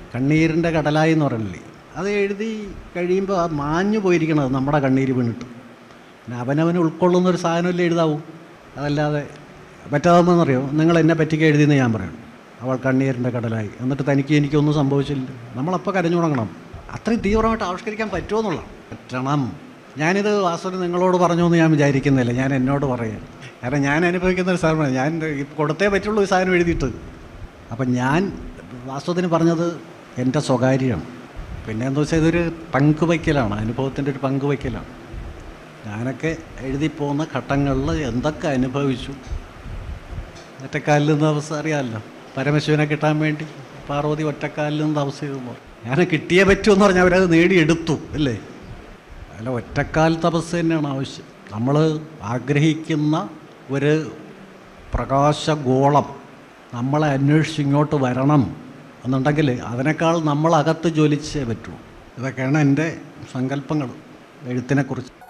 കണ്ണീരിൻ്റെ കടലായി എന്ന് പറയണില്ലേ അത് എഴുതി കഴിയുമ്പോൾ ആ മാഞ്ഞു പോയിരിക്കണത് നമ്മുടെ കണ്ണീര് വീണിട്ട് പിന്നെ അവനവന് ഉൾക്കൊള്ളുന്ന ഒരു സാധനമല്ലേ എഴുതാവൂ അതല്ലാതെ പറ്റാതെന്നറിയോ നിങ്ങൾ എന്നെ പറ്റിക്ക് എഴുതിയെന്ന് ഞാൻ പറയണം അവൾ കണ്ണീരിൻ്റെ കടലായി എന്നിട്ട് തനിക്ക് എനിക്കൊന്നും സംഭവിച്ചില്ല നമ്മളപ്പോൾ കരഞ്ഞു തുടങ്ങണം അത്രയും തീവ്രമായിട്ട് ആവിഷ്കരിക്കാൻ പറ്റുമോ എന്നുള്ള പറ്റണം ഞാനിത് വാസ്തവത്തിൽ നിങ്ങളോട് പറഞ്ഞു എന്ന് ഞാൻ വിചാരിക്കുന്നില്ല ഞാൻ എന്നോട് പറയാം കാരണം ഞാൻ അനുഭവിക്കുന്ന ഒരു സാധനമാണ് ഞാൻ ഈ കൊടുത്തേ പറ്റുള്ളൂ ഈ സാധനം എഴുതിയിട്ട് അപ്പം ഞാൻ വാസ്തവത്തിന് പറഞ്ഞത് എൻ്റെ സ്വകാര്യമാണ് പിന്നെ എന്താ വെച്ചാൽ ഇതൊരു പങ്കുവയ്ക്കലാണ് അനുഭവത്തിൻ്റെ ഒരു പങ്കുവയ്ക്കലാണ് ഞാനൊക്കെ എഴുതിപ്പോകുന്ന ഘട്ടങ്ങളിൽ എന്തൊക്കെ അനുഭവിച്ചു ഒറ്റക്കാലിൽ നിന്ന് അവസ്ഥ അറിയാമല്ലോ പരമശിവനെ കിട്ടാൻ വേണ്ടി പാർവതി ഒറ്റക്കാലിൽ നിന്ന് അവസ്ഥ ചെയ്തു ഞാൻ കിട്ടിയേ പറ്റൂ എന്ന് പറഞ്ഞാൽ അവരത് നേടിയെടുത്തു അല്ലേ അല്ല ഒറ്റക്കാൽ തപസ് തന്നെയാണ് ആവശ്യം നമ്മൾ ആഗ്രഹിക്കുന്ന ഒരു പ്രകാശഗോളം നമ്മളെ അന്വേഷിച്ച് ഇങ്ങോട്ട് വരണം എന്നുണ്ടെങ്കിൽ അതിനേക്കാൾ നമ്മളകത്ത് ജ്വലിച്ചേ പറ്റൂ ഇതൊക്കെയാണ് എൻ്റെ സങ്കല്പങ്ങൾ എഴുത്തിനെക്കുറിച്ച്